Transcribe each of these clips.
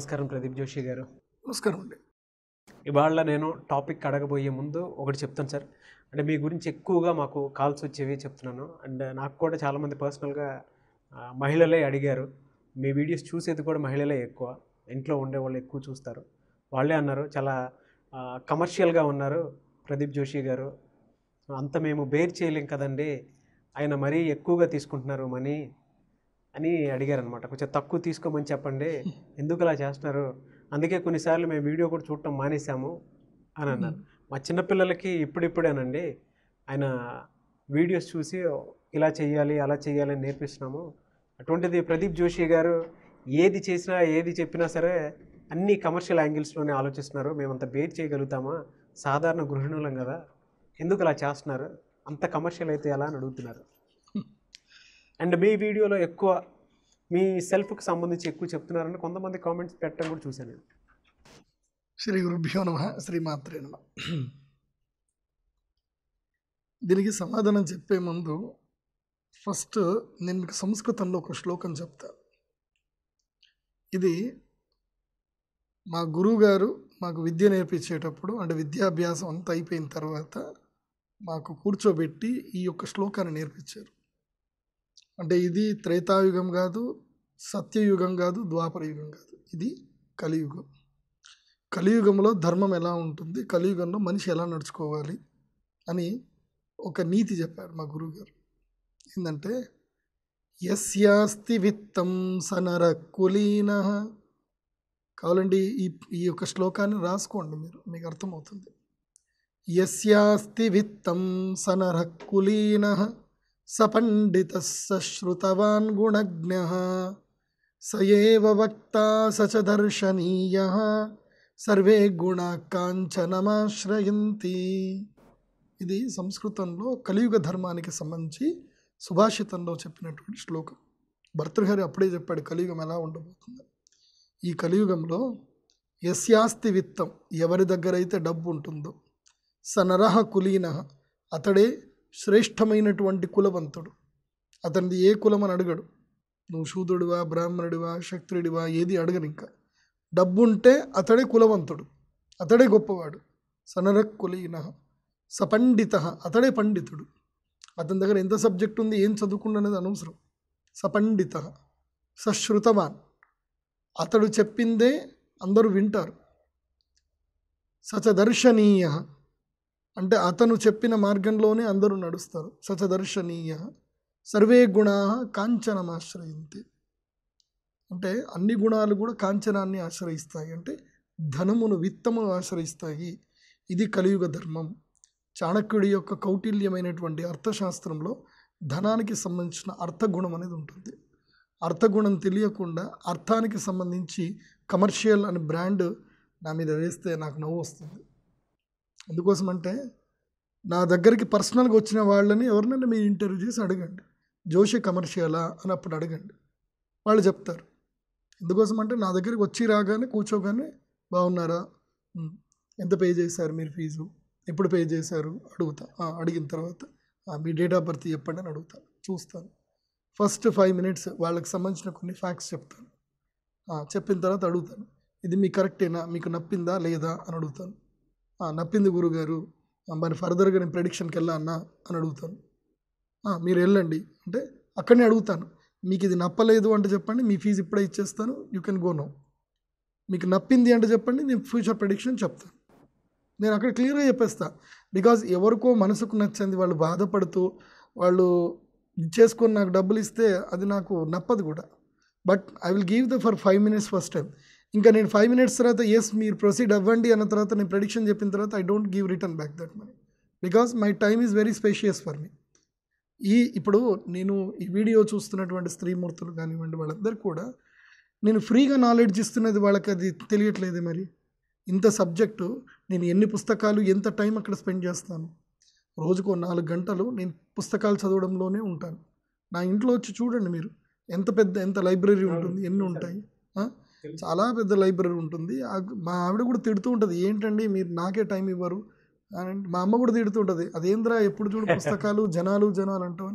నమస్కారం ప్రదీప్ జోషి గారు నమస్కారం అండి ఇవాళ నేను టాపిక్ అడగబోయే ముందు ఒకటి చెప్తాను సార్ అంటే మీ గురించి ఎక్కువగా మాకు కాల్స్ వచ్చేవి చెప్తున్నాను అండ్ నాకు కూడా చాలామంది పర్సనల్గా ఆ, మహిళలే అడిగారు మీ వీడియోస్ చూసేది కూడా మహిళలే ఎక్కువ ఇంట్లో ఉండే వాళ్ళు ఎక్కువ చూస్తారు వాళ్ళే అన్నారు చాలా కమర్షియల్గా ఉన్నారు ప్రదీప్ జోషి గారు అంత మేము బేర్ చేయలేం కదండి ఆయన మరీ ఎక్కువగా తీసుకుంటున్నారు మనీ అని అడిగారు అనమాట కొంచెం తక్కువ తీసుకోమని చెప్పండి ఎందుకు అలా చేస్తున్నారు అందుకే కొన్నిసార్లు మేము వీడియో కూడా చూడటం మానేశాము అని అన్నారు మా చిన్నపిల్లలకి ఇప్పుడిప్పుడేనండి ఆయన వీడియోస్ చూసి ఇలా చేయాలి అలా చేయాలి అని నేర్పిస్తున్నాము అటువంటిది ప్రదీప్ జోషి గారు ఏది చేసినా ఏది చెప్పినా సరే అన్ని కమర్షియల్ యాంగిల్స్లోనే ఆలోచిస్తున్నారు మేమంత బేర్ చేయగలుగుతామా సాధారణ గృహిణులం కదా ఎందుకు అలా చేస్తున్నారు అంత కమర్షియల్ అయితే ఎలా అని అడుగుతున్నారు అండ్ మీ వీడియోలో ఎక్కువ మీ సెల్ఫ్కి సంబంధించి ఎక్కువ చెప్తున్నారని కొంతమంది కామెంట్స్ పెట్టడం కూడా చూశాను నేను శ్రీ గురుభ్యో నమ శ్రీమాత్రే నమ దీనికి సమాధానం చెప్పే ముందు ఫస్ట్ నేను మీకు సంస్కృతంలో ఒక శ్లోకం చెప్తా ఇది మా గురువు గారు మాకు విద్య నేర్పించేటప్పుడు అంటే విద్యాభ్యాసం అంతా అయిపోయిన తర్వాత మాకు కూర్చోబెట్టి ఈ యొక్క శ్లోకాన్ని నేర్పించారు అంటే ఇది త్రేతాయుగం కాదు సత్యయుగం కాదు ద్వాపర యుగం కాదు ఇది కలియుగం కలియుగంలో ధర్మం ఎలా ఉంటుంది కలియుగంలో మనిషి ఎలా నడుచుకోవాలి అని ఒక నీతి చెప్పారు మా గురువుగారు ఏంటంటే యస్యాస్తి విత్తం సనర కులీన కావాలండి ఈ ఈ యొక్క శ్లోకాన్ని రాసుకోండి మీరు మీకు అర్థమవుతుంది యస్యాస్తి విత్తం సనర కులీన సపండిత సశ్రుతవాన్ గుణజ్ఞ స ఏవ వక్త స చ దర్శనీయ సర్వే గుణ కాంచనమాశ్రయంతి ఇది సంస్కృతంలో కలియుగ ధర్మానికి సంబంధించి సుభాషితంలో చెప్పినటువంటి శ్లోకం భర్తృహరి అప్పుడే చెప్పాడు కలియుగం ఎలా ఉండబోతుంది ఈ కలియుగంలో యస్యాస్తి విత్తం ఎవరి దగ్గర అయితే డబ్బు ఉంటుందో సనరహ కులీన అతడే శ్రేష్టమైనటువంటి కులవంతుడు అతనిది ఏ కులం అని అడగడు నువ్వు శూద్రుడివా బ్రాహ్మణుడివా క్షత్రుడివా ఏది అడగను ఇంకా డబ్బు ఉంటే అతడే కులవంతుడు అతడే గొప్పవాడు సనర కులీన సపండిత అతడే పండితుడు అతని దగ్గర ఎంత సబ్జెక్ట్ ఉంది ఏం చదువుకున్నది అనవసరం సపండిత సశ్రుతవాన్ అతడు చెప్పిందే అందరూ వింటారు సచదర్శనీయ అంటే అతను చెప్పిన మార్గంలోనే అందరూ నడుస్తారు సచదర్శనీయ సర్వే గుణా కాంచనమాశ్రయంతి అంటే అన్ని గుణాలు కూడా కాంచనాన్ని ఆశ్రయిస్తాయి అంటే ధనమును విత్తమును ఆశ్రయిస్తాయి ఇది కలియుగ ధర్మం చాణక్యుడి యొక్క కౌటిల్యమైనటువంటి అర్థశాస్త్రంలో ధనానికి సంబంధించిన అర్థగుణం అనేది ఉంటుంది అర్థగుణం తెలియకుండా అర్థానికి సంబంధించి కమర్షియల్ అనే బ్రాండ్ నా మీద వేస్తే నాకు నవ్వు వస్తుంది ఎందుకోసమంటే నా దగ్గరికి పర్సనల్గా వచ్చిన వాళ్ళని ఎవరినైనా మీరు ఇంటర్వ్యూ చేసి అడగండి జోషి కమర్షియలా అని అప్పుడు అడగండి వాళ్ళు చెప్తారు ఎందుకోసం అంటే నా దగ్గరికి వచ్చి రాగానే కూర్చోగానే బాగున్నారా "ఉమ్, ఎంత పే చేశారు మీరు ఫీజు ఎప్పుడు పే చేశారు అడుగుతా "ఆ, అడిగిన తర్వాత "ఆ, మీ డేట్ ఆఫ్ బర్త్ చెప్పండి అని అడుగుతాను చూస్తాను ఫస్ట్ ఫైవ్ మినిట్స్ వాళ్ళకి సంబంధించిన కొన్ని ఫ్యాక్ట్స్ చెప్తాను "ఆ, చెప్పిన తర్వాత అడుగుతాను ఇది మీ కరెక్టేనా మీకు నప్పిందా లేదా అని అడుగుతాను "ఆ, నప్పింది గురుగారు "ఆ, మరి ఫర్దర్గా నేను ప్రెడిక్షన్కి వెళ్ళానా అని అడుగుతాను "ఆ, మీరు వెళ్ళండి అంటే అక్కడనే అడుగుతాను మీకు ఇది నప్పలేదు అంటే చెప్పండి మీ ఫీజు ఇప్పుడే ఇచ్చేస్తాను యూ కెన్ గో నో మీకు నప్పింది అంటే చెప్పండి నేను ఫ్యూచర్ ప్రెడిక్షన్ చెప్తాను నేను అక్కడ క్లియర్గా చెప్పేస్తా బికాజ్ ఎవరికో మనసుకు నచ్చింది వాళ్ళు బాధపడుతూ వాళ్ళు ఇది చేసుకొని నాకు డబ్బులు ఇస్తే అది నాకు నప్పదు కూడా but I will give the for five minutes first time ఇంకా నేను ఫైవ్ మినిట్స్ తర్వాత ఎస్ మీరు ప్రొసీడ్ అవ్వండి అన్న తర్వాత నేను ప్రెడిక్షన్ చెప్పిన తర్వాత I don't give return back that money because my time is very spacious for me ఈ ఇప్పుడు నేను ఈ వీడియో చూస్తున్నటువంటి స్త్రీమూర్తులు కానివ్వండి వాళ్ళందరూ కూడా నేను ఫ్రీగా నాలెడ్జ్ ఇస్తున్నది వాళ్ళకి అది తెలియట్లేదు మరి ఇంత సబ్జెక్టు నేను ఎన్ని పుస్తకాలు ఎంత టైం అక్కడ స్పెండ్ చేస్తాను రోజుకో నాలుగు గంటలు నేను పుస్తకాలు చదవడంలోనే ఉంటాను నా ఇంట్లో వచ్చి చూడండి మీరు ఎంత పెద్ద ఎంత లైబ్రరీ ఉంటుంది ఎన్ని ఉంటాయి ఆ? చాలా పెద్ద లైబ్రరీ ఉంటుంది ఆ- మా ఆవిడ కూడా తిడుతూ ఉంటుంది ఏంటండి మీరు నాకే టైం ఇవ్వరు అని మా అమ్మ కూడా తిడుతుంటుంది అదేంద్రా ఎప్పుడు చూడు పుస్తకాలు జనాలు జనాలు అంటామని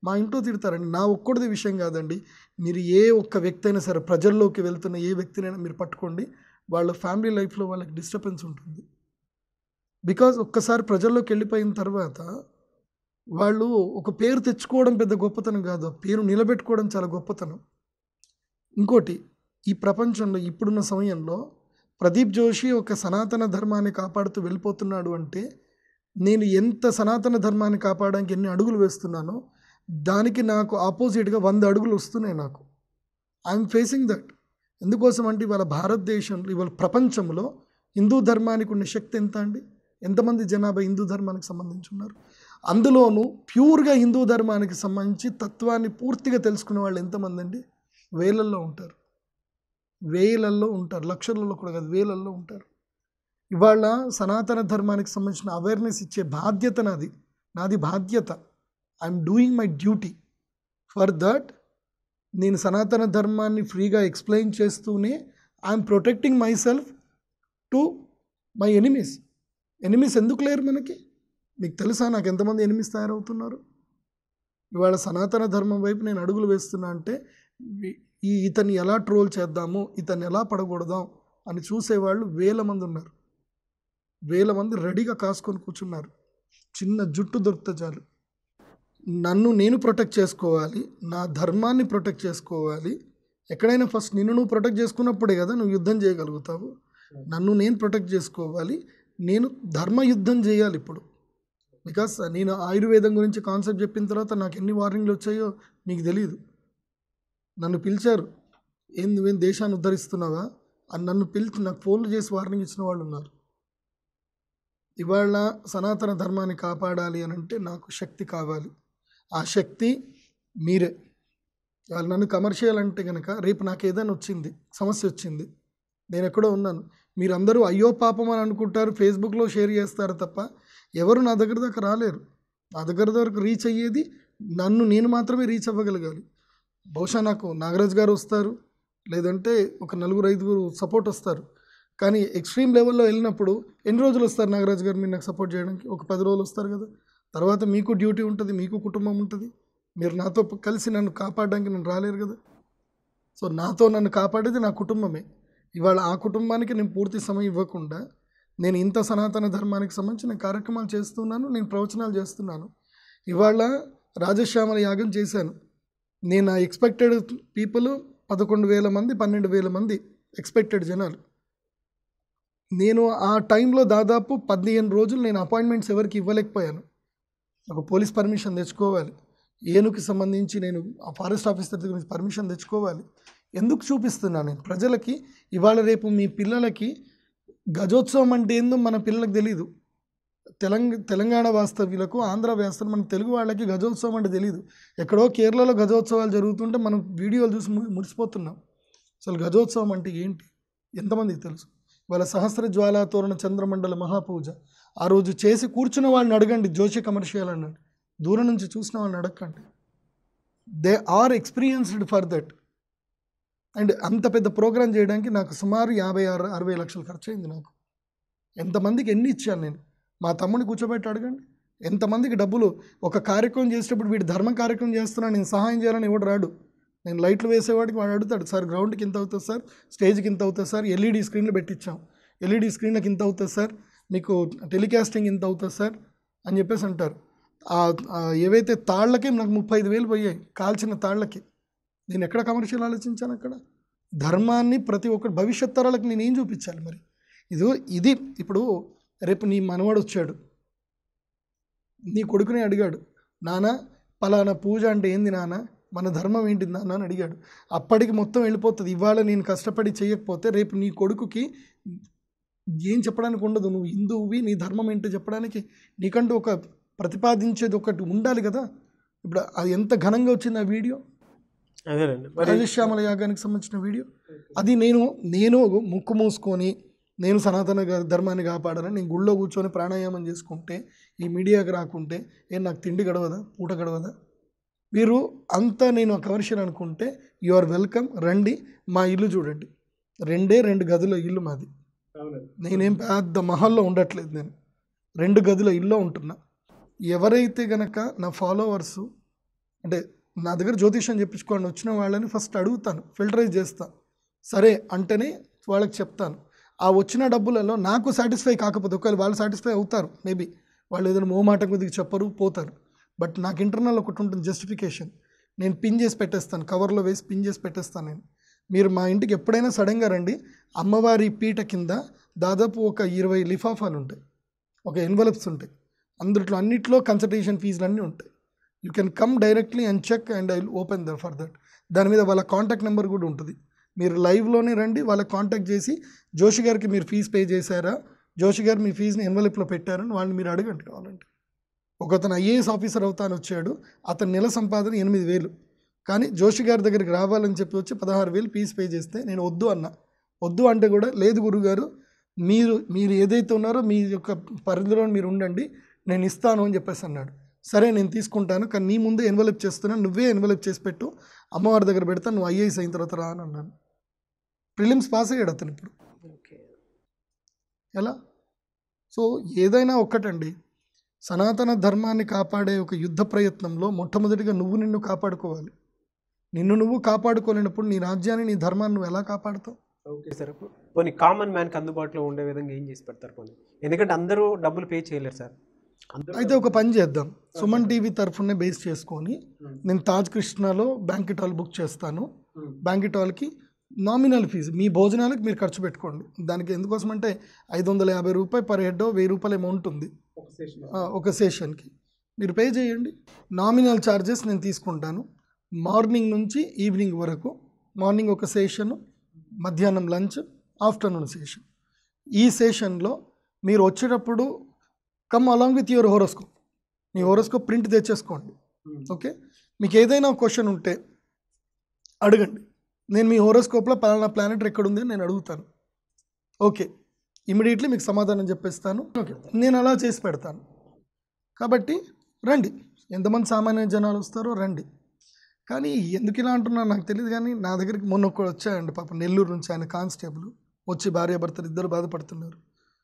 మా ఇంట్లో తిడతారండి నా ఒక్కడిది విషయం కాదండి మీరు ఏ ఒక్క వ్యక్తి అయినా సరే ప్రజల్లోకి వెళ్తున్న ఏ వ్యక్తినైనా మీరు పట్టుకోండి వాళ్ళ ఫ్యామిలీ లైఫ్లో వాళ్ళకి డిస్టర్బెన్స్ ఉంటుంది బికాజ్ ఒక్కసారి ప్రజల్లోకి వెళ్ళిపోయిన తర్వాత వాళ్ళు ఒక పేరు తెచ్చుకోవడం పెద్ద గొప్పతనం కాదు ఆ పేరు నిలబెట్టుకోవడం చాలా గొప్పతనం ఇంకోటి ఈ ప్రపంచంలో ఇప్పుడున్న సమయంలో ప్రదీప్ జోషి ఒక సనాతన ధర్మాన్ని కాపాడుతూ వెళ్ళిపోతున్నాడు అంటే నేను ఎంత సనాతన ధర్మాన్ని కాపాడడానికి ఎన్ని అడుగులు వేస్తున్నానో దానికి నాకు ఆపోజిట్గా వంద అడుగులు వస్తున్నాయి నాకు ఐఎమ్ ఫేసింగ్ దట్ ఎందుకోసం అంటే ఇవాళ భారతదేశంలో ఇవాళ ప్రపంచంలో హిందూ ధర్మానికి ఉన్న శక్తి ఎంత అండి ఎంతమంది జనాభా హిందూ ధర్మానికి సంబంధించి ఉన్నారు అందులోనూ ప్యూర్గా హిందూ ధర్మానికి సంబంధించి తత్వాన్ని పూర్తిగా తెలుసుకునే వాళ్ళు ఎంతమంది అండి వేలల్లో ఉంటారు వేలల్లో ఉంటారు లక్షలలో కూడా కాదు వేలల్లో ఉంటారు ఇవాళ సనాతన ధర్మానికి సంబంధించిన అవేర్నెస్ ఇచ్చే బాధ్యత నాది నాది బాధ్యత I'm doing my duty for that నేను సనాతన ధర్మాన్ని ఫ్రీగా ఎక్స్ప్లెయిన్ చేస్తూనే I'm protecting my self to my enemies enemies ఎందుకు లేరు మనకి మీకు తెలుసా నాకు ఎంతమంది ఎనిమిస్ తయారవుతున్నారు ఇవాళ సనాతన ధర్మం వైపు నేను అడుగులు వేస్తున్నా అంటే వి- ఈ ఇతన్ని ఎలా ట్రోల్ చేద్దాము ఇతన్ని ఎలా పడగొడదాం అని చూసేవాళ్ళు వేల మంది ఉన్నారు వేల మంది రెడీగా కాసుకొని కూర్చున్నారు చిన్న జుట్టు దొరికితే చాలు నన్ను నేను ప్రొటెక్ట్ చేసుకోవాలి నా ధర్మాన్ని ప్రొటెక్ట్ చేసుకోవాలి ఎక్కడైనా ఫస్ట్ నిన్ను నువ్వు ప్రొటెక్ట్ చేసుకున్నప్పుడే కదా నువ్వు యుద్ధం చేయగలుగుతావు నన్ను నేను ప్రొటెక్ట్ చేసుకోవాలి నేను ధర్మ యుద్ధం చేయాలి ఇప్పుడు బికాస్ నేను ఆయుర్వేదం గురించి కాన్సెప్ట్ చెప్పిన తర్వాత నాకు ఎన్ని వార్నింగ్లు వచ్చాయో మీకు తెలియదు నన్ను పిలిచారు ఏం నువ్వేం దేశాన్ని ఉద్ధరిస్తున్నావా అని నన్ను పిలిచి నాకు ఫోన్లు చేసి వార్నింగ్ ఇచ్చిన వాళ్ళు ఉన్నారు ఇవాళ సనాతన ధర్మాన్ని కాపాడాలి అని అంటే నాకు శక్తి కావాలి ఆ శక్తి మీరే వాళ్ళు నన్ను కమర్షియల్ అంటే కనుక రేపు నాకు ఏదైనా వచ్చింది సమస్య వచ్చింది నేను ఎక్కడో ఉన్నాను మీరందరూ అయ్యో పాపం అని అనుకుంటారు ఫేస్బుక్లో షేర్ చేస్తారు తప్ప ఎవరు నా దగ్గర దాకా రాలేరు నా దగ్గర వరకు రీచ్ అయ్యేది నన్ను నేను మాత్రమే రీచ్ అవ్వగలగాలి బహుశా నాకు నాగరాజ్ గారు వస్తారు లేదంటే ఒక నలుగురు ఐదుగురు సపోర్ట్ వస్తారు కానీ ఎక్స్ట్రీమ్ లెవెల్లో వెళ్ళినప్పుడు ఎన్ని రోజులు వస్తారు నాగరాజ్ గారు మీరు నాకు సపోర్ట్ చేయడానికి ఒక పది రోజులు వస్తారు కదా తర్వాత మీకు డ్యూటీ ఉంటుంది మీకు కుటుంబం ఉంటుంది మీరు నాతో కలిసి నన్ను కాపాడడానికి నన్ను రాలేరు కదా సో నాతో నన్ను కాపాడేది నా కుటుంబమే ఇవాళ ఆ కుటుంబానికి నేను పూర్తి సమయం ఇవ్వకుండా నేను ఇంత సనాతన ధర్మానికి సంబంధించిన కార్యక్రమాలు చేస్తున్నాను నేను ప్రవచనాలు చేస్తున్నాను ఇవాళ రాజశ్యామల యాగం చేశాను నేను ఆ ఎక్స్పెక్టెడ్ పీపుల్ పదకొండు వేల మంది పన్నెండు వేల మంది ఎక్స్పెక్టెడ్ జనాలు నేను ఆ టైంలో దాదాపు పదిహేను రోజులు నేను అపాయింట్మెంట్స్ ఎవరికి ఇవ్వలేకపోయాను ఒక పోలీస్ పర్మిషన్ తెచ్చుకోవాలి ఏనుకి సంబంధించి నేను ఆ ఫారెస్ట్ ఆఫీసర్ దగ్గర నుంచి పర్మిషన్ తెచ్చుకోవాలి ఎందుకు చూపిస్తున్నాను నేను ప్రజలకి ఇవాళ రేపు మీ పిల్లలకి గజోత్సవం అంటే ఏందో మన పిల్లలకు తెలియదు తెలంగ తెలంగాణ వాస్తవ్యులకు ఆంధ్ర వాస్తవం మన తెలుగు వాళ్ళకి గజోత్సవం అంటే తెలియదు ఎక్కడో కేరళలో గజోత్సవాలు జరుగుతుంటే మనం వీడియోలు చూసి ము- మురిసిపోతున్నాం అసలు గజోత్సవం అంటే ఏంటి ఎంతమందికి తెలుసు వాళ్ళ సహస్ర జ్వాలా తోరణ చంద్రమండల మహాపూజ ఆ రోజు చేసి కూర్చున్న వాళ్ళని అడగండి జోషి కమర్షియల్ అన్నాడు దూరం నుంచి చూసిన వాళ్ళని అడగండి they are experienced for that and అంత పెద్ద ప్రోగ్రామ్ చేయడానికి నాకు సుమారు యాభై ఆరు అరవై లక్షలు ఖర్చు అయింది నాకు ఎంతమందికి ఎన్ని ఇచ్చాను నేను మా తమ్ముడిని కూర్చోబెట్టి అడగండి ఎంతమందికి డబ్బులు ఒక కార్యక్రమం చేసేటప్పుడు వీడు ధర్మ కార్యక్రమం చేస్తున్నాను నేను సహాయం చేయాలని ఎవడు రాడు నేను లైట్లు వేసేవాడికి వాడు అడుగుతాడు సార్ గ్రౌండ్కి ఇంత అవుతుంది సార్ స్టేజ్కి ఇంత అవుతుంది సార్ ఎల్ఈడి స్క్రీన్లు పెట్టించాం ఎల్ఈడి స్క్రీన్లకు ఇంత అవుతుంది సార్ మీకు టెలికాస్టింగ్ ఇంత అవుతుంది సార్ అని చెప్పేసి అంటారు ఆ- ఆ ఏవైతే తాళ్ళకి నాకు ముప్పై ఐదు వేలు పోయాయి కాల్చిన తాళ్ళకి నేను ఎక్కడ కమర్షియల్ ఆలోచించాను అక్కడ ధర్మాన్ని ప్రతి ఒక్కటి భవిష్యత్ తరాలకు నేను ఏం చూపించాలి మరి ఇది ఇది ఇప్పుడు రేపు నీ మనవాడు వచ్చాడు నీ కొడుకుని అడిగాడు నాన్న పలానా పూజ అంటే ఏంది నాన్న మన ధర్మం ఏంటి నాన్న అని అడిగాడు అప్పటికి మొత్తం వెళ్ళిపోతుంది ఇవాళ నేను కష్టపడి చేయకపోతే రేపు నీ కొడుకుకి ఏం చెప్పడానికి ఉండదు నువ్వు హిందువువి నీ ధర్మం ఏంటో చెప్పడానికి నీకంటూ ఒక ప్రతిపాదించేది ఒకటి ఉండాలి కదా ఇప్పుడు అది ఎంత ఘనంగా వచ్చింది ఆ వీడియో అదేనండి మరి రాజశ్యామల యాగానికి సంబంధించిన వీడియో అది నేను నేను ముక్కు మూసుకొని నేను సనాతన గా- ధర్మాన్ని కాపాడాలని నేను గుళ్ళో కూర్చొని ప్రాణాయామం చేసుకుంటే ఈ మీడియాకి రాకుంటే ఏం నాకు తిండి గడవదా పూట గడవదా మీరు అంతా నేను కమర్షియల్ అనుకుంటే యు ఆర్ వెల్కమ్ రండి మా ఇల్లు చూడండి రెండే రెండు గదుల ఇల్లు మాది నేనేం పెద్ద మహల్లో ఉండట్లేదు నేను రెండు గదుల ఇల్లు ఉంటున్నా ఎవరైతే గనక నా ఫాలోవర్సు అంటే నా దగ్గర జ్యోతిష్యం చెప్పించుకోండి వచ్చిన వాళ్ళని ఫస్ట్ అడుగుతాను ఫిల్టరైజ్ చేస్తాను సరే అంటేనే వాళ్ళకి చెప్తాను ఆ వచ్చిన డబ్బులలో నాకు సాటిస్ఫై కాకపోతే ఒకవేళ వాళ్ళు సాటిస్ఫై అవుతారు మేబీ వాళ్ళు ఏదైనా మోమాటం కొద్దిగా చెప్పరు పోతారు బట్ నాకు ఇంటర్నల్ ఒకటి ఉంటుంది జస్టిఫికేషన్ నేను పిన్ చేసి పెట్టేస్తాను కవర్లో వేసి పిన్ చేసి పెట్టేస్తాను నేను మీరు మా ఇంటికి ఎప్పుడైనా సడన్గా రండి అమ్మవారి పీట కింద దాదాపు ఒక ఇరవై లిఫాఫాలు ఉంటాయి ఒక ఎన్వలప్స్ ఉంటాయి అందుట్లో అన్నిట్లో కన్సల్టేషన్ ఫీజులు అన్నీ ఉంటాయి you can come directly and check and I open the for that దాని మీద వాళ్ళ కాంటాక్ట్ నెంబర్ కూడా ఉంటుంది మీరు లైవ్లోనే రండి వాళ్ళకి కాంటాక్ట్ చేసి జోషి గారికి మీరు ఫీజు పే చేశారా జోషి గారు మీ ఫీజుని ఎన్వలప్లో పెట్టారని వాళ్ళని మీరు అడగండి కావాలంటే ఒకతను ఐఏఎస్ ఆఫీసర్ అవుతాను వచ్చాడు అతని నెల సంపాదన ఎనిమిది వేలు కానీ జోషి గారి దగ్గరికి రావాలని చెప్పి వచ్చి పదహారు వేలు ఫీజు పే చేస్తే నేను వద్దు అన్నా వద్దు అంటే కూడా లేదు గురుగారు మీరు మీరు ఏదైతే ఉన్నారో మీ యొక్క పరిధిలో మీరు ఉండండి నేను ఇస్తాను అని చెప్పేసి అన్నాడు సరే నేను తీసుకుంటాను కానీ నీ ముందే ఎన్వలప్ చేస్తున్నాను నువ్వే ఎన్వలప్ చేసి పెట్టు అమ్మవారి దగ్గర పెడతాను నువ్వు ఐఏఎస్ అయిన తర్వాత రా అని అన్నాను ప్రిలిమ్స్ పాస్ అయ్యాడు అతను ఇప్పుడు ఓకే ఎలా సో ఏదైనా ఒక్కటండి సనాతన ధర్మాన్ని కాపాడే ఒక యుద్ధ ప్రయత్నంలో మొట్టమొదటిగా నువ్వు నిన్ను కాపాడుకోవాలి నిన్ను నువ్వు కాపాడుకోలేనప్పుడు నీ రాజ్యాన్ని నీ ధర్మాన్ని నువ్వు ఎలా కాపాడుతావు ఓకే సార్ పోనీ కామన్ మ్యాన్కి అందుబాటులో ఉండే విధంగా ఏం చేసి పెడతారు పోనీ ఎందుకంటే అందరూ డబ్బులు పే చేయలేరు సార్ అందరూ అయితే ఒక పని చేద్దాం సుమన్ టీవీ తరఫునే బేస్ చేసుకొని నేను తాజ్ కృష్ణలో బ్యాంకెట్ హాల్ బుక్ చేస్తాను బ్యాంకెట్ హాల్కి నామినల్ ఫీజు మీ భోజనాలకు మీరు ఖర్చు పెట్టుకోండి దానికి ఎందుకోసం అంటే ఐదు వందల యాభై రూపాయలు పర్ హెడ్ వెయ్యి రూపాయలు ఏమో ఉంటుంది ఒక సెషన్ ఆ, ఒక సెషన్కి మీరు పే చేయండి నామినల్ ఛార్జెస్ నేను తీసుకుంటాను మార్నింగ్ నుంచి ఈవినింగ్ వరకు మార్నింగ్ ఒక సెషన్ మధ్యాహ్నం లంచ్ ఆఫ్టర్నూన్ సెషన్ ఈ సెషన్లో మీరు వచ్చేటప్పుడు come along with your horoscope మీ హోరోస్కోప్ ప్రింట్ తెచ్చేసుకోండి ఓకే మీకు ఏదైనా క్వశ్చన్ ఉంటే అడగండి నేను మీ హోరోస్కోప్లో పలానా ప్లానెట్ ఎక్కడ ఉంది అని నేను అడుగుతాను ఓకే ఇమీడియట్లీ మీకు సమాధానం చెప్పేస్తాను ఓకే నేను అలా చేసి పెడతాను కాబట్టి రండి ఎంతమంది సామాన్య జనాలు వస్తారో రండి కానీ ఎందుకు ఇలా అంటున్నాను నాకు తెలియదు కానీ నా దగ్గరికి మొన్న ఒకడు వచ్చాయండి పాప నెల్లూరు నుంచి ఆయన కానిస్టేబుల్ వచ్చి భార్యాభర్తలు ఇద్దరు బాధపడుతున్నారు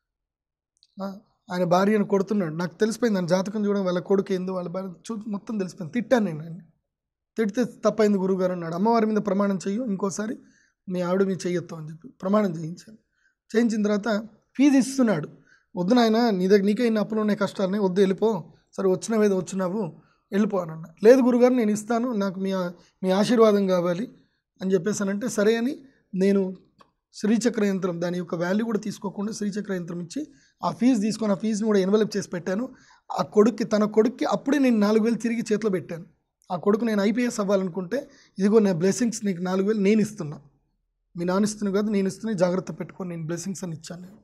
ఆ, ఆయన భార్యను కొడుతున్నాడు నాకు తెలిసిపోయింది ఆయన జాతకం చూడడం వాళ్ళ కొడుకు ఏందో వాళ్ళ భార్య చూ మొత్తం తెలిసిపోయింది తిట్టాను నేను ఆయన తిడితే తప్పైంది గురుగారు అన్నాడు అమ్మవారి మీద ప్రమాణం చెయ్యు ఇంకోసారి మీ ఆవిడ మీ చెయ్యొద్దు అని చెప్పి ప్రమాణం చేయించాను చేయించిన తర్వాత ఫీజు ఇస్తున్నాడు వద్దు నాయన నీ దగ్గర నీకే ఇన్ని అప్పులు ఉన్నాయి కష్టాలని వద్దు వెళ్ళిపో సరే వచ్చినవేదో వచ్చినావు వెళ్ళిపో అని అన్న లేదు గురుగారు నేను ఇస్తాను నాకు మీ ఆ- మీ ఆశీర్వాదం కావాలి అని చెప్పేసానంటే సరే అని నేను శ్రీచక్ర యంత్రం దాని యొక్క వాల్యూ కూడా తీసుకోకుండా శ్రీచక్ర యంత్రం ఇచ్చి ఆ ఫీజు తీసుకొని ఆ ఫీజుని కూడా ఎన్వలప్ చేసి పెట్టాను ఆ కొడుక్కి తన కొడుక్కి అప్పుడే నేను నాలుగు వేలు తిరిగి చేతిలో పెట్టాను ఆ కొడుకు నేను ఐపీఎస్ అవ్వాలనుకుంటే ఇదిగో నా బ్లెస్సింగ్స్ నీకు నాలుగు వేలు నేను ఇస్తున్నా మీ నాన్న ఇస్తున్నా కాదు నేను ఇస్తున్నా జాగ్రత్త పెట్టుకొని నేను బ్లెస్సింగ్స్ అని ఇచ్చాను నేను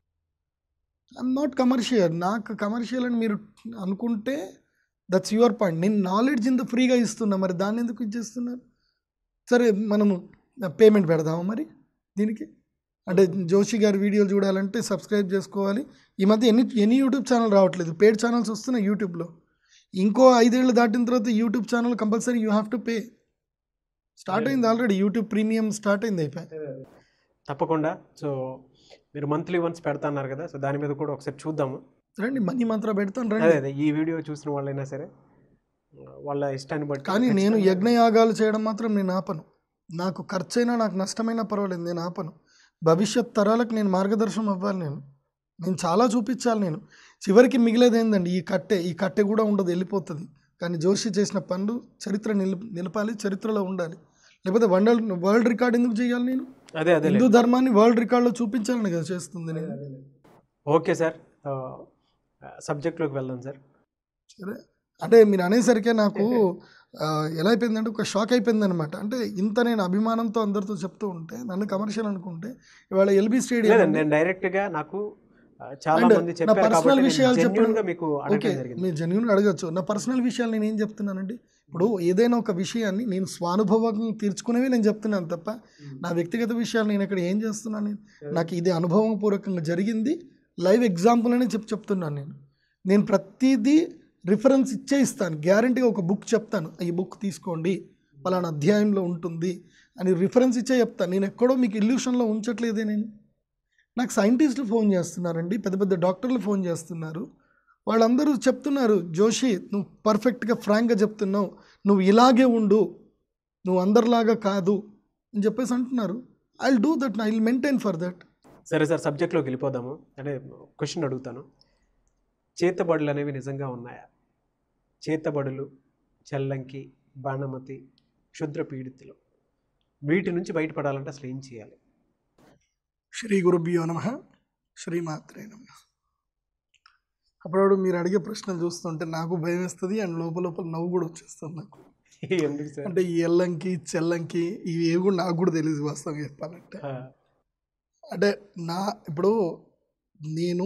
ఐఎమ్ నాట్ కమర్షియల్ నాకు కమర్షియల్ అని మీరు అనుకుంటే దట్స్ యువర్ పాయింట్ నేను నాలెడ్జ్ ఇంత ఫ్రీగా ఇస్తున్నా మరి దాన్ని ఎందుకు ఇచ్చేస్తున్నారు సరే మనము పేమెంట్ పెడదామా మరి దీనికి అంటే జోషి గారి వీడియోలు చూడాలంటే సబ్స్క్రైబ్ చేసుకోవాలి ఈ మధ్య ఎన్ని ఎన్ని యూట్యూబ్ ఛానల్ రావట్లేదు పేడ్ ఛానల్స్ వస్తున్నాయి యూట్యూబ్లో ఇంకో ఐదేళ్ళు దాటిన తర్వాత YouTube channel compulsory you have to pay start అయింది ఆల్రెడీ యూట్యూబ్ ప్రీమియం స్టార్ట్ అయింది అయిపోయి తప్పకుండా సో మీరు మంత్లీ వన్స్ పెడతాన్నారు కదా సో దాని మీద కూడా ఒకసారి చూద్దాము రండి మనీ మంత్ర పెడతాను అదే రండి అదే ఈ వీడియో చూసిన వాళ్ళైనా సరే వాళ్ళ ఇష్టాన్ని బట్టి కానీ నేను ఖచ్చితంగా- యజ్ఞయాగాలు చేయడం మాత్రం నేను ఆపను నాకు ఖర్చైనా నాకు నష్టమైనా పర్వాలేదు నేను ఆపను భవిష్యత్ తరాలకు నేను మార్గదర్శనం అవ్వాలి నేను నేను చాలా చూపించాలి నేను చివరికి మిగిలేది ఏందండి ఈ కట్టె ఈ కట్టె కూడా ఉండదు వెళ్ళిపోతుంది కానీ జోషి చేసిన పనులు చరిత్ర నిలు నిలపాలి చరిత్రలో ఉండాలి లేకపోతే వరల్డ్ వరల్డ్ రికార్డ్ ఎందుకు చేయాలి నేను అదే అదే హిందూ ధర్మాన్ని వరల్డ్ రికార్డులో చూపించాలని కదా చేస్తుంది నేను ఓకే సార్ సబ్జెక్ట్లోకి వెళ్దాం సార్ సరే అంటే మీరు అనేసరికే నాకు ఆ, ఎలా అయిపోయిందంటే ఒక షాక్ అయిపోయింది అనమాట అంటే ఇంత నేను అభిమానంతో అందరితో చెప్తూ ఉంటే నన్ను కమర్షియల్ అనుకుంటే ఇవాళ ఎల్బీ స్టేడియం లేదండి నేను డైరెక్ట్ గా నాకు ఆ, చాలా And మంది నా చెప్పారు personal కాబట్టి విషయాలు నేను చెప్పడం- genuine గా మీకు ఓకే అడగడం జరిగింది మీరు జెన్యున్ అడగచ్చు నా పర్సనల్ విషయాలు నేను ఏం చెప్తున్నానండి ఇప్పుడు ఏదైనా ఒక విషయాన్ని నేను స్వానుభవం తీర్చుకునేవి నేను చెప్తున్నాను తప్ప నా వ్యక్తిగత విషయాలు నేను ఇక్కడ ఏం చేస్తున్నాను నేను నాకు ఇది అనుభవపూర్వకంగా జరిగింది లైవ్ ఎగ్జాంపుల్ అని చెప్పి చెప్తున్నాను నేను నేను ప్రతిదీ రిఫరెన్స్ ఇచ్చే ఇస్తాను గ్యారంటీగా ఒక బుక్ చెప్తాను ఈ బుక్ తీసుకోండి పలానా అధ్యాయంలో ఉంటుంది అని రిఫరెన్స్ ఇచ్చే చెప్తాను నేను ఎక్కడో మీకు ఇల్యూషన్లో ఉంచట్లేదే నేను నాకు సైంటిస్టులు ఫోన్ చేస్తున్నారండి పెద్ద పెద్ద డాక్టర్లు ఫోన్ చేస్తున్నారు వాళ్ళందరూ చెప్తున్నారు జోషి నువ్వు పర్ఫెక్ట్గా ఫ్రాంక్గా చెప్తున్నావు నువ్వు ఇలాగే ఉండు నువ్వు అందరిలాగా కాదు అని చెప్పేసి అంటున్నారు I do that I will maintain for that సరే సార్ సబ్జెక్ట్లోకి వెళ్ళిపోదాము అంటే క్వశ్చన్ అడుగుతాను చేతబడులు అనేవి నిజంగా ఉన్నాయా చేతబడులు చల్లంకి బాణమతి క్షుద్ర పీడితులు వీటి నుంచి బయటపడాలంటే అసలు ఏం చేయాలి శ్రీ గురుభ్యో నమ శ్రీమాత్రే నమ అప్పుడప్పుడు మీరు అడిగే ప్రశ్నలు చూస్తుంటే నాకు భయం వేస్తుంది అండ్ లోపల లోపల నవ్వు కూడా వచ్చేస్తుంది నాకు ఎందుకు సార్ అంటే ఈ ఎల్లంకి చెల్లంకి ఇవి ఏవి కూడా నాకు కూడా తెలియదు వాస్తవంగా చెప్పాలంటే ఆ, అంటే నా ఇప్పుడు నేను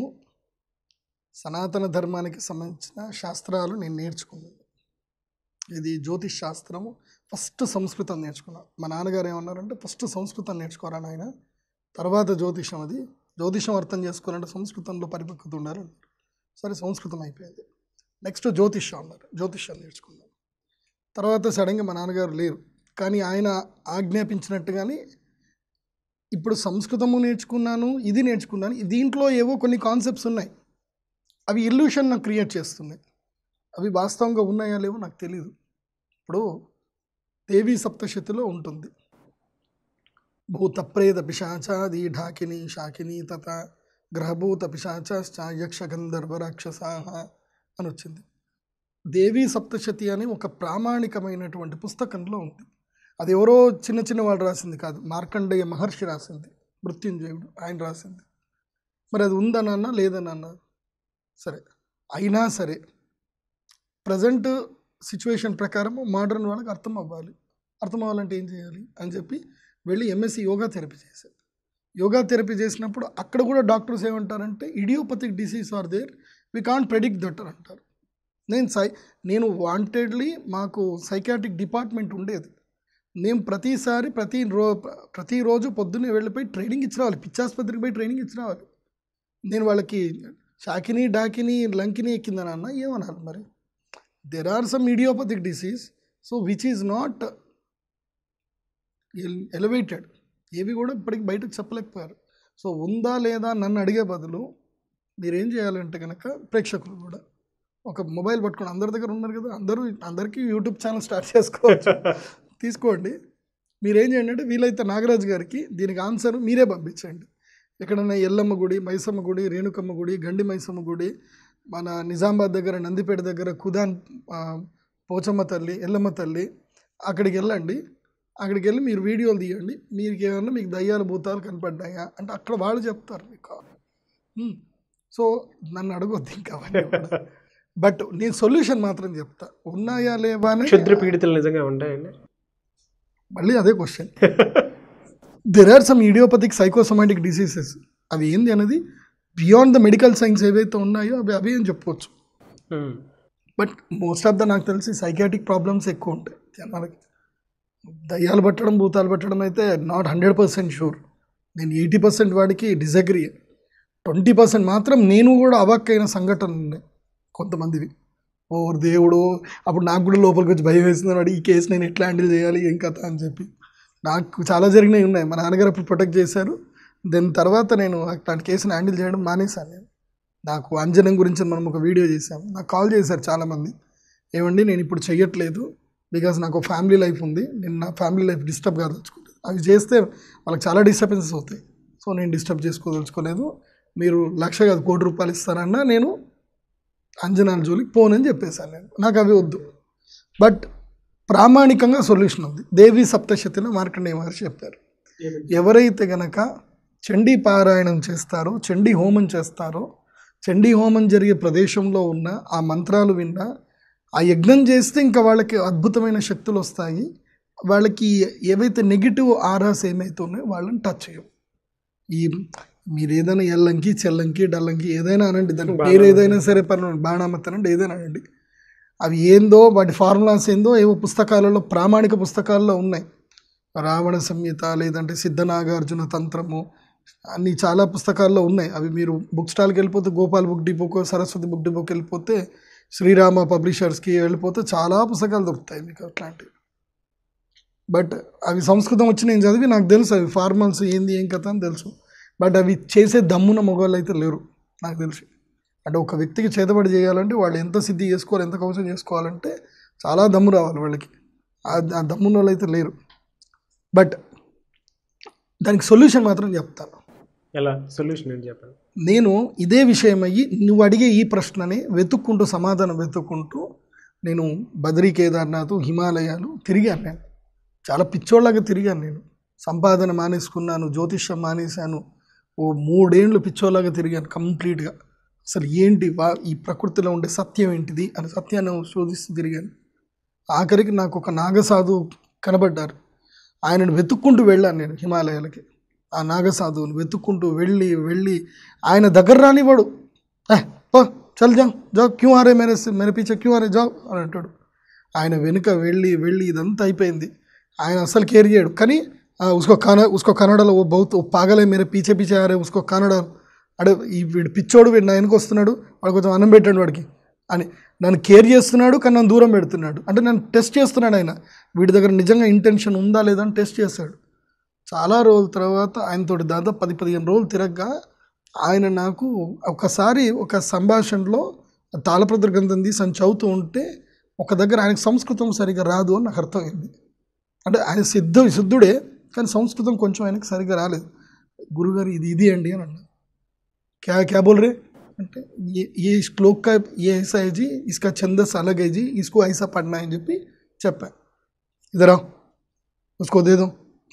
సనాతన ధర్మానికి సంబంధించిన శాస్త్రాలు నేను నేర్చుకున్నాను ఇది జ్యోతిష్ శాస్త్రము ఫస్ట్ సంస్కృతం నేర్చుకున్నాను మా నాన్నగారు ఏమన్నారంటే ఫస్ట్ సంస్కృతం నేర్చుకోరా నాయన తర్వాత జ్యోతిషం అది జ్యోతిషం అర్థం చేసుకోవాలంటే సంస్కృతంలో పరిపక్వత ఉండాలి అన్నారు. సరే సంస్కృతం అయిపోయింది నెక్స్ట్ జ్యోతిష్యం అన్నారు జ్యోతిష్యం నేర్చుకున్నాను తర్వాత సడన్గా మా నాన్నగారు లేరు కానీ ఆయన ఆజ్ఞాపించినట్టుగానే ఇప్పుడు సంస్కృతము నేర్చుకున్నాను ఇది నేర్చుకున్నాను దీంట్లో ఏవో కొన్ని కాన్సెప్ట్స్ ఉన్నాయి అవి ఇల్యూషన్ నాకు క్రియేట్ చేస్తున్నాయి అవి వాస్తవంగా ఉన్నాయా లేవో నాకు తెలియదు ఇప్పుడు దేవీ సప్తశతిలో ఉంటుంది భూత ప్రేత పిశాచాది ఢాకిని శాకిని తత గ్రహభూత పిశాచ యక్ష గంధర్వ రాక్షసాహ అని వచ్చింది దేవీ సప్తశతి అని ఒక ప్రామాణికమైనటువంటి పుస్తకంలో ఉంది అది ఎవరో చిన్న చిన్న వాళ్ళు రాసింది కాదు మార్కండేయ మహర్షి రాసింది మృత్యుంజయుడు ఆయన రాసింది మరి అది ఉందనన్నా లేదనన్నా సరే అయినా సరే ప్రజెంట్ సిచ్యువేషన్ ప్రకారం మోడర్న్ వాళ్ళకి అర్థం అవ్వాలి అర్థం అవ్వాలంటే ఏం చేయాలి అని చెప్పి వెళ్ళి ఎంఎస్సి యోగా థెరపీ చేశారు యోగా థెరపీ చేసినప్పుడు అక్కడ కూడా డాక్టర్స్ ఏమంటారంటే idiopathic disease are there we can't predict that అని అంటారు నేను సై నేను వాంటెడ్లీ మాకు సైకాట్రిక్ డిపార్ట్మెంట్ ఉండేది మేము ప్రతిసారి ప్రతి రో ప్రతిరోజు పొద్దున్నే వెళ్ళిపోయి ట్రైనింగ్ ఇచ్చి రావాలి పిచ్చాసుపత్రికి పోయి ట్రైనింగ్ ఇచ్చి రావాలి నేను వాళ్ళకి షాకిని డాకిని లంకిని ఎక్కిందని అన్న ఏమనాలి మరి there are some idiopathic disease so which is not elevated ఏవి కూడా ఇప్పటికి బయటకు చెప్పలేకపోయారు సో ఉందా లేదా నన్ను అడిగే బదులు మీరేం చేయాలంటే కనుక ప్రేక్షకులు కూడా ఒక మొబైల్ పట్టుకోండి అందరి దగ్గర ఉన్నారు కదా అందరూ అందరికీ యూట్యూబ్ ఛానల్ స్టార్ట్ చేసుకోవచ్చు తీసుకోండి మీరేం చేయండి అంటే వీలైతే నాగరాజు గారికి దీనికి ఆన్సర్ మీరే పంపించండి ఎక్కడన్నా ఎల్లమ్మ గుడి మైసమ్మ గుడి రేణుకమ్మ గుడి గండి మైసమ్మ గుడి మన నిజామాబాద్ దగ్గర నందిపేట దగ్గర కుదాన్ ఆ, పోచమ్మ తల్లి ఎల్లమ్మ తల్లి అక్కడికి వెళ్ళండి అక్కడికి వెళ్ళి మీరు వీడియోలు తీయండి మీకు ఏమన్నా మీకు దయ్యాలు భూతాలు కనపడ్డాయా అంటే అక్కడ వాళ్ళు చెప్తారు మీకు హ్మ్. సో నన్ను అడగొద్దు ఇంకా అవన్నీ కూడా. బట్ నేను సొల్యూషన్ మాత్రం చెప్తా ఉన్నాయా లేవా అని క్షుద్ర పీడితులు నిజంగా ఉంటాయండి మళ్ళీ అదే question there are some idiopathic psychosomatic diseases అవి ఏంది అనేది బియాండ్ ద మెడికల్ సైన్స్ ఏవైతే ఉన్నాయో అవి అవి అని చెప్పవచ్చు um. But most of the నాకు తెలిసి సైకాటిక్ ప్రాబ్లమ్స్ ఎక్కువ ఉంటాయి జనాలకి దయ్యాలు పట్టడం భూతాలు పట్టడం అయితే నాట్ హండ్రెడ్ పర్సెంట్ షూర్ నేను ఎయిటీ పర్సెంట్ వాడికి డిసగ్రీ ట్వంటీ పర్సెంట్ మాత్రం నేను కూడా అవాక్కైన సంఘటనలు ఉన్నాయి కొంతమందివి ఓ దేవుడు అప్పుడు నాకు కూడా లోపలికి వచ్చి భయం వేసింది వాడు ఈ కేసు నేను ఎట్లా హ్యాండిల్ చేయాలి ఏం కథ అని చెప్పి నాకు చాలా జరిగినవి ఉన్నాయి మా నాన్నగారు అప్పుడు ప్రొటెక్ట్ చేశారు దాని తర్వాత నేను అట్లాంటి కేసుని హ్యాండిల్ చేయడం మానేశాను నేను నాకు అంజనం గురించి మనం ఒక వీడియో చేశాం నాకు కాల్ చేశారు చాలామంది ఏమండి నేను ఇప్పుడు చెయ్యట్లేదు బికాజ్ నాకు ఫ్యామిలీ లైఫ్ ఉంది నేను నా ఫ్యామిలీ లైఫ్ డిస్టర్బ్ కాదలుచుకోలేదు అవి చేస్తే వాళ్ళకి చాలా డిస్టర్బెన్సెస్ అవుతాయి సో నేను డిస్టర్బ్ చేసుకోదలుచుకోలేదు మీరు లక్ష కాదు కోటి రూపాయలు ఇస్తారన్నా నేను అంజనాల జోలికి పోనని చెప్పేశాను నేను నాకు అవి వద్దు బట్ ప్రామాణికంగా సొల్యూషన్ ఉంది దేవి సప్తశతిలో మార్కండేయ మహర్షి చెప్పారు ఎవరైతే గనక చండీ పారాయణం చేస్తారో చండీ హోమం చేస్తారో చండీ హోమం జరిగే ప్రదేశంలో ఉన్న ఆ మంత్రాలు విన్నా ఆ యజ్ఞం చేస్తే ఇంకా వాళ్ళకి అద్భుతమైన శక్తులు వస్తాయి వాళ్ళకి ఏవైతే నెగిటివ్ ఆరాస్ ఏమైతే ఉన్నాయో వాళ్ళని టచ్ చేయవు ఈ మీరు ఏదైనా ఎల్లంకి చెల్లంకి డల్లంకి ఏదైనా అనండి దాని పేరు ఏదైనా సరే పర్వాలేదు బాణామతి అనండి ఏదైనా అనండి అవి ఏందో వాటి ఫార్ములాస్ ఏందో ఏవో పుస్తకాలలో ప్రామాణిక పుస్తకాల్లో ఉన్నాయి రావణ సంహిత లేదంటే సిద్ధనాగార్జున తంత్రము అన్ని చాలా పుస్తకాల్లో ఉన్నాయి అవి మీరు బుక్ స్టాల్కి వెళ్ళిపోతే గోపాల్ బుక్ డిపోకో సరస్వతి బుక్ డిపోకి వెళ్ళిపోతే శ్రీరామ పబ్లిషర్స్కి వెళ్ళిపోతే చాలా పుస్తకాలు దొరుకుతాయి మీకు అట్లాంటివి బట్ అవి సంస్కృతం వచ్చి నేను చదివి నాకు తెలుసు అవి ఫార్మల్స్ ఏంది ఏం కథ అని తెలుసు బట్ అవి చేసే దమ్మున మొగోళ్ళు అయితే లేరు నాకు తెలిసి అంటే ఒక వ్యక్తికి చేతబడి చేయాలంటే వాళ్ళు ఎంత సిద్ధి చేసుకోవాలి ఎంత కవచం చేసుకోవాలంటే చాలా దమ్ము రావాలి వాళ్ళకి ఆ ఆ దమ్మున్న వాళ్ళు అయితే లేరు బట్ దానికి సొల్యూషన్ మాత్రం చెప్తాను ఎలా సొల్యూషన్ ఏంటి చెప్పండి నేను ఇదే విషయం అయ్యి నువ్వు అడిగే ఈ ప్రశ్నని వెతుక్కుంటూ సమాధానం వెతుక్కుంటూ నేను బద్రీ కేదార్నాథ్ హిమాలయాలు తిరిగాను నేను చాలా పిచ్చోళ్ళగా తిరిగాను నేను సంపాదన మానేసుకున్నాను జ్యోతిష్యం మానేశాను ఓ మూడేండ్లు పిచ్చోళ్ళగా తిరిగాను కంప్లీట్గా అసలు ఏంటి వా ఈ ప్రకృతిలో ఉండే సత్యం ఏంటిది అని సత్యాన్ని శోధిస్తూ తిరిగాను ఆఖరికి నాకు ఒక నాగసాధు కనబడ్డారు ఆయనను వెతుక్కుంటూ వెళ్ళాను నేను హిమాలయాలకి ఆ నాగసాధువుని వెతుక్కుంటూ వెళ్ళి వెళ్ళి ఆయన దగ్గర రానివాడు "ఏ, పో చల్ జా జావ్ క్యూ ఆరే మేరే సే- మేరే పీచే క్యూ ఆరే జావ్ అని అంటాడు ఆయన వెనుక వెళ్ళి వెళ్ళి ఇదంతా అయిపోయింది ఆయన అసలు కేర్ చేయడు కానీ "ఆ, ఉస్కో కన ఉస్కో కన్నడలో ఓ బౌత్ ఓ పాగలే మేరే పీచే పీచే ఆరే ఉస్కో కన్నడ అడే ఈ వీడు పిచ్చోడు వీడు నా వెనుక వస్తున్నాడు వాడు కొంచెం అన్నం పెట్టండి వాడికి అని నన్ను కేర్ చేస్తున్నాడు కానీ నన్ను దూరం పెడుతున్నాడు అంటే నన్ను టెస్ట్ చేస్తున్నాడు ఆయన వీడి దగ్గర నిజంగా ఇంటెన్షన్ ఉందా లేదా అని టెస్ట్ చేశాడు చాలా రోజుల తర్వాత ఆయనతోటి దాదాపు పది పదిహేను రోజులు తిరగగా ఆయన నాకు ఒకసారి ఒక సంభాషణలో తాళప్రద్ర గ్రంథం తీసి ఆయన చదువుతూ ఉంటే ఒక దగ్గర ఆయనకు సంస్కృతం సరిగా రాదు అని నాకు అర్థమైంది అంటే ఆయన సిద్ధ సిద్ధుడే కానీ సంస్కృతం కొంచెం ఆయనకు సరిగా రాలేదు గురుగారు ఇది ఇది అండి అని అన్నా క్యా క్యా బోల్ రే అంటే ये ये श्लोक का ये ऐसा है जी इसका छंदस अलग है जी इसको ऐसा पढ़ना है అని చెప్పి చెప్పా ఇదరా ఉస్కో దేదో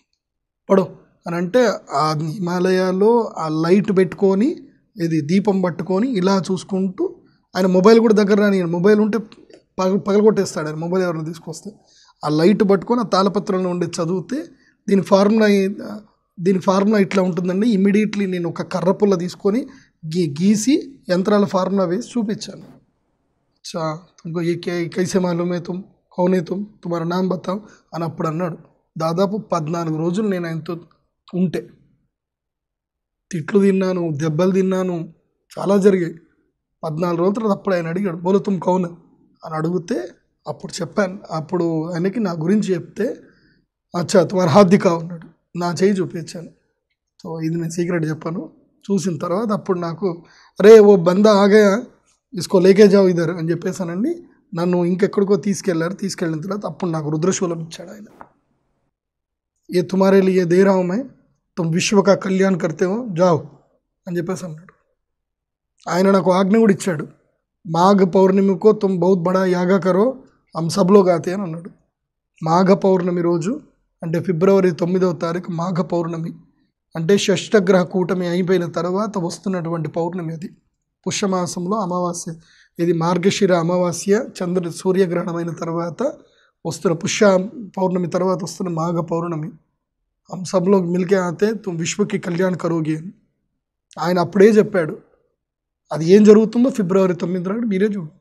పడు అని అంటే ఆ హిమాలయాలో ఆ లైట్ పెట్టుకొని ఇది దీపం పట్టుకొని ఇలా చూసుకుంటూ ఆయన మొబైల్ కూడా దగ్గర రాని మొబైల్ ఉంటే పగ పగలగొట్టేస్తాడు ఆయన మొబైల్ ఎవరైనా తీసుకొస్తే ఆ లైట్ పట్టుకొని ఆ తాళపత్రంలో ఉండే చదివితే దీని ఫార్ములా ఏ- దీని ఫార్ములా ఇట్లా ఉంటుందండి ఇమ్మీడియట్లీ నేను ఒక కర్ర పుల్ల తీసుకొని గీ గీసి యంత్రాల ఫార్ములా వేసి చూపించాను అచ్చా తుమ్కో ఏ కే కైసే మాలూమే తుమ్ కౌనే తుమ్ తుమారా నామ్ బతావ్ అని అప్పుడు అన్నాడు దాదాపు పద్నాలుగు రోజులు నేను ఆయనతో ఉంటే తిట్లు తిన్నాను దెబ్బలు తిన్నాను చాలా జరిగాయి పద్నాలుగు రోజుల తర్వాత అప్పుడు ఆయన అడిగాడు బోలు తుమ్ కౌన అని అడిగితే అప్పుడు చెప్పాను అప్పుడు ఆయనకి నా గురించి చెప్తే అచ్చా తుమారు హార్దికా ఉన్నాడు నా చేయి చూపించాను సో ఇది నేను సీక్రెట్ చెప్పాను చూసిన తర్వాత అప్పుడు నాకు అరే ఓ బంద ఆగయా ఇసుకో లేకే జావు ఇద్దరు అని చెప్పేసానండి నన్ను ఇంకెక్కడికో తీసుకెళ్లారు తీసుకెళ్ళిన తర్వాత అప్పుడు నాకు రుద్రశూలం ఇచ్చాడు ఆయన ఏ తుమారే లియే దే రहा हूं मैं तुम विश्व का कल्याण करते हो जाओ అని చెప్పేసి అన్నాడు ఆయన నాకు ఆజ్ఞ కూడా ఇచ్చాడు మాఘ పౌర్ణమికో తుమ్ బహుత్ బడా యాగా కరో హమ్ సబ్లో గాతే అని అన్నాడు మాఘ పౌర్ణమి రోజు అంటే ఫిబ్రవరి తొమ్మిదవ తారీఖు మాఘ పౌర్ణమి అంటే షష్టగ్రహ కూటమి అయిపోయిన తర్వాత వస్తున్నటువంటి పౌర్ణమి అది పుష్యమాసంలో అమావాస్య ఇది మార్గశిర అమావాస్య చంద్ర సూర్యగ్రహణమైన తర్వాత వస్తున్న పుష్య పౌర్ణమి తర్వాత వస్తున్న మాఘ పౌర్ణమి హమ్ సబ్ లోగ్ మిల్కే ఆతే తుమ్ విశ్వకి కళ్యాణ్ కరోగి అని ఆయన అప్పుడే చెప్పాడు అది ఏం జరుగుతుందో ఫిబ్రవరి తొమ్మిది నాడు మీరే చూడండి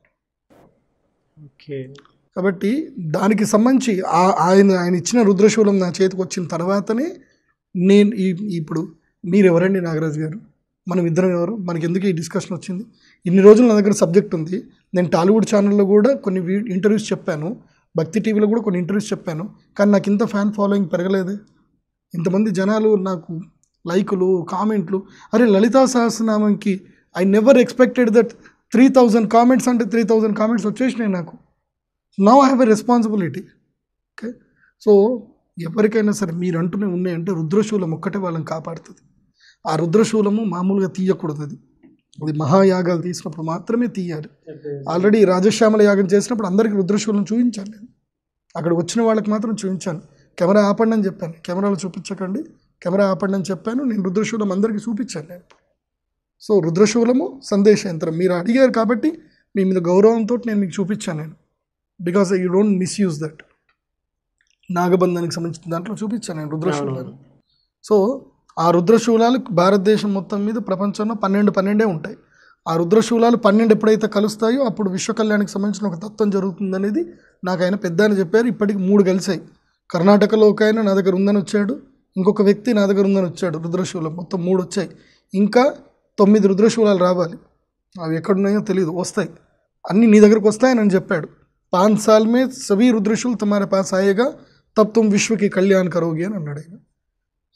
ఓకే కాబట్టి దానికి సంబంధించి ఆ- ఆయన ఆయన ఇచ్చిన రుద్రశూలం నా చేతికి వచ్చిన తర్వాతనే నేను ఈ ఇప్పుడు మీరు ఎవరండి నాగరాజు గారు మనం ఇద్దరం ఎవరు మనకి ఎందుకు ఈ డిస్కషన్ వచ్చింది ఇన్ని రోజులు నా దగ్గర సబ్జెక్ట్ ఉంది నేను టాలీవుడ్ ఛానల్లో కూడా కొన్ని వీ ఇంటర్వ్యూస్ చెప్పాను భక్తి టీవీలో కూడా కొన్ని ఇంటర్వ్యూస్ చెప్పాను కానీ నాకు ఇంత ఫ్యాన్ ఫాలోయింగ్ పెరగలేదే ఇంతమంది జనాలు నాకు లైకులు కామెంట్లు అరే లలితా సహస్రనామంకి I never expected that three thousand comments అంటే త్రీ థౌజండ్ కామెంట్స్ వచ్చేసినాయి నాకు now I have a responsibility okay so ఎవరికైనా సరే మీరు అంటూనే ఉన్నాయంటే రుద్రశూలం ఒక్కటే వాళ్ళని కాపాడుతుంది ఆ రుద్రశూలము మామూలుగా తీయకూడదు అది అది మహాయాగాలు తీసినప్పుడు మాత్రమే తీయాలి ఆల్రెడీ రాజశ్యామల యాగం చేసినప్పుడు అందరికీ రుద్రశూలం చూపించాను నేను అక్కడ వచ్చిన వాళ్ళకి మాత్రం చూపించాను కెమెరా ఆపండి అని చెప్పాను కెమెరాలు చూపించకండి కెమెరా ఆపండి అని చెప్పాను నేను రుద్రశూలం అందరికీ చూపించాను నేను సో రుద్రశూలము సందేశ యంత్రం మీరు అడిగారు కాబట్టి మీ మీద గౌరవంతో నేను మీకు చూపించాను నేను because you don't misuse that నాగబంధానికి సంబంధించిన దాంట్లో చూపించాను నేను రుద్రశూలాలు సో ఆ రుద్రశూలాలు భారతదేశం మొత్తం మీద ప్రపంచంలో పన్నెండు పన్నెండే ఉంటాయి ఆ రుద్రశూలాలు పన్నెండు ఎప్పుడైతే కలుస్తాయో అప్పుడు విశ్వ కళ్యాణానికి సంబంధించిన ఒక తత్వం జరుగుతుందనేది నాకు ఆయన పెద్ద ఆయన చెప్పారు ఇప్పటికి మూడు కలిసాయి కర్ణాటకలో ఒక ఆయన నా దగ్గర ఉందని వచ్చాడు ఇంకొక వ్యక్తి నా దగ్గర ఉందని వచ్చాడు రుద్రశూలం మొత్తం మూడు వచ్చాయి ఇంకా తొమ్మిది రుద్రశూలాలు రావాలి అవి ఎక్కడున్నాయో తెలియదు వస్తాయి అన్నీ నీ దగ్గరకు వస్తాయని అని చెప్పాడు పాంచ్ సాల్ మే సభీ రుద్రశూల్ తుమారే పాస్ ఆయేగా తబ్ తుమ్ విశ్వకి కళ్యాణ్ కరోగి అని అన్నాడు ఆయన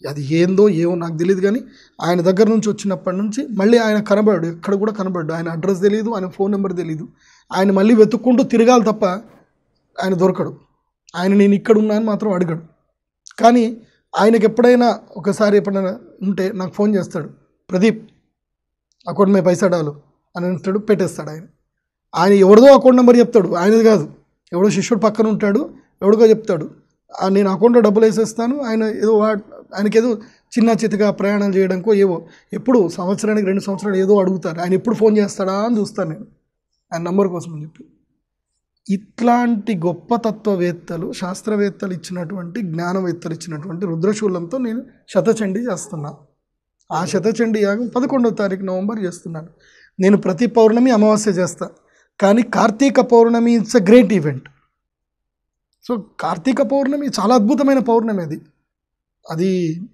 అది ఏందో ఏమో నాకు తెలియదు కానీ ఆయన దగ్గర నుంచి వచ్చినప్పటి నుంచి మళ్ళీ ఆయన కనబడాడు ఎక్కడ కూడా కనబడ్డు ఆయన అడ్రస్ తెలియదు ఆయన ఫోన్ నెంబర్ తెలియదు ఆయన మళ్ళీ వెతుక్కుంటూ తిరగాలి తప్ప ఆయన దొరకడు ఆయన నేను ఇక్కడ ఉన్నాను మాత్రం అడగడు కానీ ఆయనకి ఎప్పుడైనా ఒకసారి ఎప్పుడైనా ఉంటే నాకు ఫోన్ చేస్తాడు ప్రదీప్ అకౌంట్ మే పైసా డాలు అని అంటాడు పెట్టేస్తాడు ఆయన ఆయన ఎవరిదో అకౌంట్ నెంబర్ చెప్తాడు ఆయనది కాదు ఎవడో శిష్యుడు పక్కన ఉంటాడు ఎవడికో చెప్తాడు "ఆ, నేను అకౌంట్లో డబ్బులు వేసేస్తాను ఆయన ఏదో వా- ఆయనకి ఏదో చిన్న చితగా ప్రయాణాలు చేయడానికో ఏవో ఎప్పుడు సంవత్సరానికి రెండు సంవత్సరాలు ఏదో అడుగుతారు ఆయన ఎప్పుడు ఫోన్ చేస్తాడా అని చూస్తాను నేను ఆయన నంబర్ కోసం అని చెప్పి ఇట్లాంటి గొప్ప తత్వవేత్తలు శాస్త్రవేత్తలు ఇచ్చినటువంటి జ్ఞానవేత్తలు ఇచ్చినటువంటి రుద్రశూలంతో నేను శతచండి చేస్తున్నా ఆ శతచండి యాగం పదకొండవ తారీఖు నవంబర్ చేస్తున్నాను నేను ప్రతి పౌర్ణమి అమావాస్య చేస్తా కానీ Karthika Pournami it's a great event so Karthika Pournami చాలా అద్భుతమైన పౌర్ణమి అది అది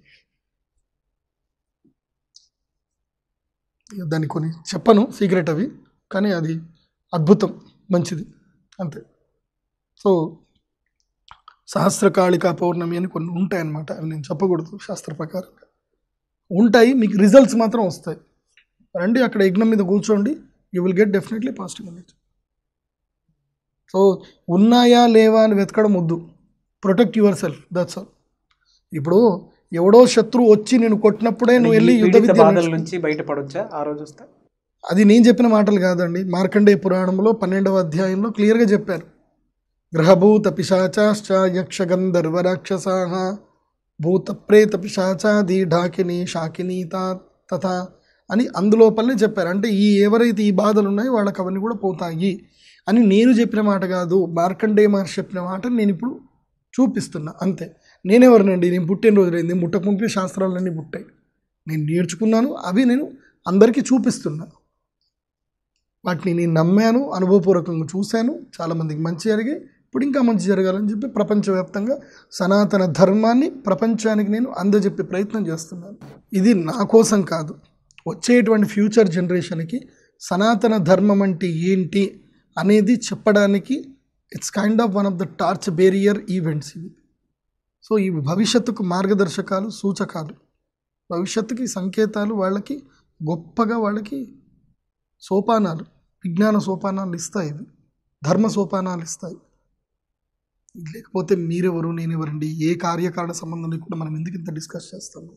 దాన్ని కొన్ని చెప్పను సీక్రెట్ అవి కానీ అది అద్భుతం మంచిది అంతే సో సహస్రకాళిక పౌర్ణమి అని కొన్ని ఉంటాయి అన్నమాట అవి నేను చెప్పకూడదు శాస్త్ర ప్రకారంగా ఉంటాయి మీకు రిజల్ట్స్ మాత్రం వస్తాయి రండి అక్కడ యజ్ఞం మీద కూర్చోండి you will get definitely positive energy so ఉన్నాయా లేవా అని వెతకడం వద్దు protect yourself that's all ఇప్పుడు ఎవడో శత్రువు వచ్చి నేను కొట్టినప్పుడే నువ్వు వెళ్ళి యుద్ధ పీడిత విద్య బాధల నేర్చుకో. నుంచి బయటపడొచ్చా ఆ రోజు వస్తే అది నేను చెప్పిన మాటలు కాదండి మార్కండేయ పురాణంలో పన్నెండవ అధ్యాయంలో క్లియర్గా చెప్పారు గ్రహభూత పిశాచాశ్చ యక్షగంధర్వ రాక్షసా భూత ప్రేత పిశాచాది ఢాకిని శాకిని తా తథా అని అందులోపలనే చెప్పారు అంటే ఈ ఎవరైతే ఈ బాధలు ఉన్నాయో వాళ్ళకి అవన్నీ కూడా పోతాయి అని నేను చెప్పిన మాట కాదు మార్కండేయ మహర్షి చెప్పిన మాట నేను ఇప్పుడు చూపిస్తున్నా అంతే నేనెవరినండి నేను పుట్టినరోజు లేదు నేను పుట్టక ముంపే శాస్త్రాలన్నీ పుట్టాయి నేను నేర్చుకున్నాను అవి నేను అందరికీ చూపిస్తున్నా వాటిని నేను నమ్మాను అనుభవపూర్వకంగా చూశాను చాలామందికి మంచి జరిగాయి ఇప్పుడు ఇంకా మంచి జరగాలని చెప్పి ప్రపంచవ్యాప్తంగా సనాతన ధర్మాన్ని ప్రపంచానికి నేను అందజెప్పే ప్రయత్నం చేస్తున్నాను ఇది నా కోసం కాదు వచ్చేటువంటి ఫ్యూచర్ జనరేషన్కి సనాతన ధర్మం అంటే ఏంటి అనేది చెప్పడానికి it's kind of one of the torch bearer events ఇవి సో ఇవి భవిష్యత్తుకు మార్గదర్శకాలు సూచకాలు భవిష్యత్తుకి సంకేతాలు వాళ్ళకి గొప్పగా వాళ్ళకి సోపానాలు విజ్ఞాన సోపానాలు ఇస్తాయి ఇవి ధర్మ సోపానాలు ఇస్తాయి లేకపోతే మీరెవరు నేనెవరండి ఏ కార్యకారణ సంబంధం లేకుండా మనం ఎందుకు ఇంత డిస్కస్ చేస్తాము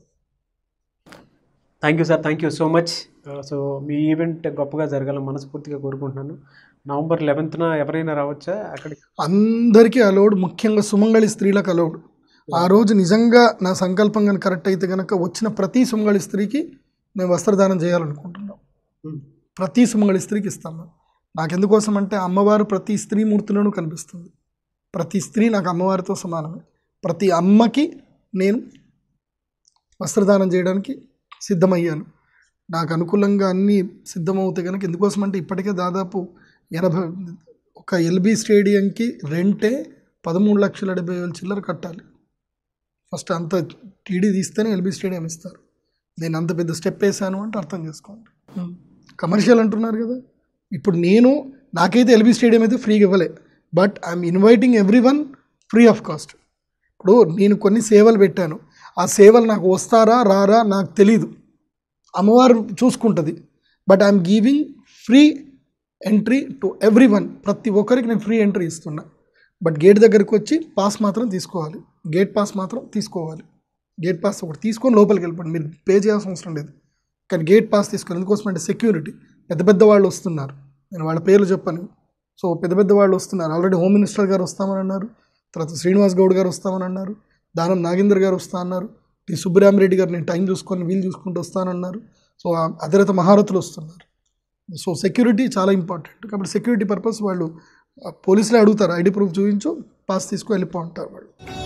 thank you sir thank you so much so మీ ఈవెంట్ గొప్పగా జరగాలని మనస్ఫూర్తిగా కోరుకుంటున్నాను నవంబర్ లెవెన్త్న ఎవరైనా రావచ్చా అక్కడికి అందరికీ అలౌడ్ ముఖ్యంగా సుమంగళి స్త్రీలకు అలౌడ్ ఆ రోజు నిజంగా నా సంకల్పం కనుక కరెక్ట్ అయితే కనుక వచ్చిన ప్రతి సుమంగళి స్త్రీకి నేను వస్త్రదానం చేయాలనుకుంటున్నాం ప్రతి సుమంగళి స్త్రీకి ఇస్తాను నాకు ఎందుకోసం అంటే అమ్మవారు ప్రతి స్త్రీ మూర్తిలోనూ కనిపిస్తుంది ప్రతి స్త్రీ నాకు అమ్మవారితో సమానమే ప్రతి అమ్మకి నేను వస్త్రదానం చేయడానికి సిద్ధమయ్యాను నాకు అనుకూలంగా అన్నీ సిద్ధమవుతాయి కనుక ఎందుకోసం అంటే ఇప్పటికే దాదాపు ఎనభై ఒక ఎల్బీ స్టేడియంకి రెంటే పదమూడు లక్షల డెబ్బై వేలు చిల్లర కట్టాలి ఫస్ట్ అంత టీడీ తీస్తేనే ఎల్బీ స్టేడియం ఇస్తారు నేను అంత పెద్ద స్టెప్ వేసాను అంటే అర్థం చేసుకోండి కమర్షియల్ అంటున్నారు కదా ఇప్పుడు నేను నాకైతే ఎల్బీ స్టేడియం అయితే ఫ్రీగా ఇవ్వలే but I'm inviting everyone free of cost ఇప్పుడు నేను కొన్ని సేవలు పెట్టాను ఆ సేవలు నాకు వస్తారా రారా నాకు తెలీదు అమ్మవారు చూసుకుంటుంది but I'm giving free entry to everyone ప్రతి ఒక్కరికి నేను ఫ్రీ ఎంట్రీ ఇస్తున్నా బట్ గేట్ దగ్గరికి వచ్చి పాస్ మాత్రం తీసుకోవాలి గేట్ పాస్ మాత్రం తీసుకోవాలి గేట్ పాస్ ఒకటి తీసుకొని లోపలికి వెళ్ళిపోండి మీరు పే చేయాల్సిన అవసరం లేదు కానీ గేట్ పాస్ తీసుకొని ఎందుకోసం అంటే సెక్యూరిటీ పెద్ద పెద్ద వాళ్ళు వస్తున్నారు నేను వాళ్ళ పేర్లు చెప్పాను సో పెద్ద పెద్ద వాళ్ళు వస్తున్నారు ఆల్రెడీ హోమ్ మినిస్టర్ గారు వస్తామని అన్నారు తర్వాత శ్రీనివాస్ గౌడ్ గారు వస్తామని అన్నారు దానం నాగేంద్ర గారు వస్తా అన్నారు టి సుబ్బరామిరెడ్డి గారు నేను టైం చూసుకొని వీలు చూసుకుంటూ వస్తానన్నారు సో ఆ అధిరత మహారథులు వస్తున్నారు సో సెక్యూరిటీ చాలా ఇంపార్టెంట్ కాబట్టి సెక్యూరిటీ పర్పస్ వాళ్ళు ఆ, పోలీసులే అడుగుతారు ఐడి ప్రూఫ్ చూపించు పాస్ తీసుకొని వెళ్ళిపో అంటారు వాళ్ళు